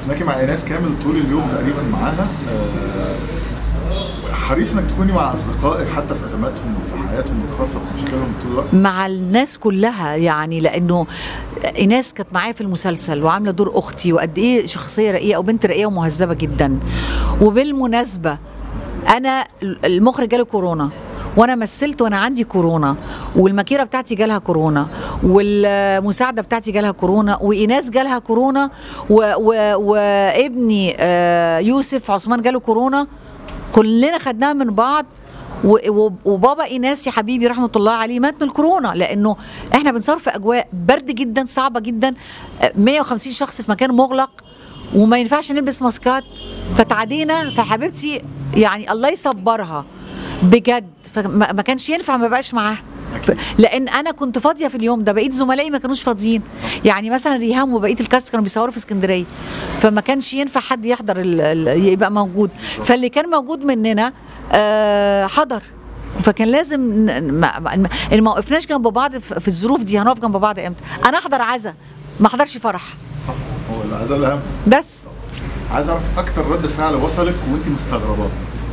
شفناكي مع ايناس كامل طول اليوم تقريبا معاها آه، حريص انك تكوني مع اصدقائك حتى في ازماتهم وفي حياتهم الخاصه وفي مشاكلهم طول الوقت مع الناس كلها يعني لانه ايناس كانت معايا في المسلسل وعامله دور اختي وقد ايه شخصيه رقيقه وبنت رقيقه ومهذبه جدا وبالمناسبه انا المخرج جاله كورونا وانا مثلت وانا عندي كورونا والمكيره بتاعتي جالها كورونا والمساعده بتاعتي جالها كورونا وايناس جالها كورونا و- و- وابني آه، يوسف عثمان جاله كورونا كلنا خدناها من بعض و- و- وبابا ايناس يا حبيبي رحمه الله عليه مات من الكورونا لانه احنا بنصور في اجواء برد جدا صعبه جدا آه، 150 شخص في مكان مغلق وما ينفعش نلبس ماسكات فتعدينا فحبيبتي يعني الله يصبرها بجد فما ما كانش ينفع ما بقاش معاها ف- لان انا كنت فاضيه في اليوم ده بقيت زملائي ما كانوش فاضيين يعني مثلا ريهام وبقيه الكاست كانوا بيصوروا في اسكندريه فما كانش ينفع حد يحضر ال- ال- يبقى موجود فاللي كان موجود مننا آه، حضر فكان لازم ن- ما, ما, ما- ما وقفناش جنب بعض في في الظروف دي هنقف جنب بعض امتى انا احضر عزا ما احضرش فرح صح هو العزاء الاهم بس عايز اعرف اكتر رد فعل وصلك وانت مستغرباه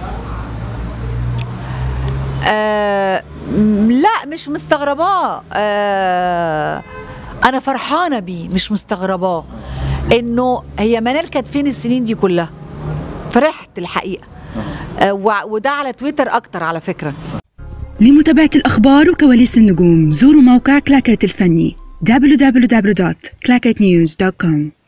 آه م- لا مش مستغرباه آه انا فرحانه بيه مش مستغرباه انه هي منال كانت فين السنين دي كلها فرحت الحقيقه آه وع- وده على تويتر اكتر على فكره لمتابعة الأخبار وكواليس النجوم زوروا موقع كلاكيت الفني www.clacketnews.com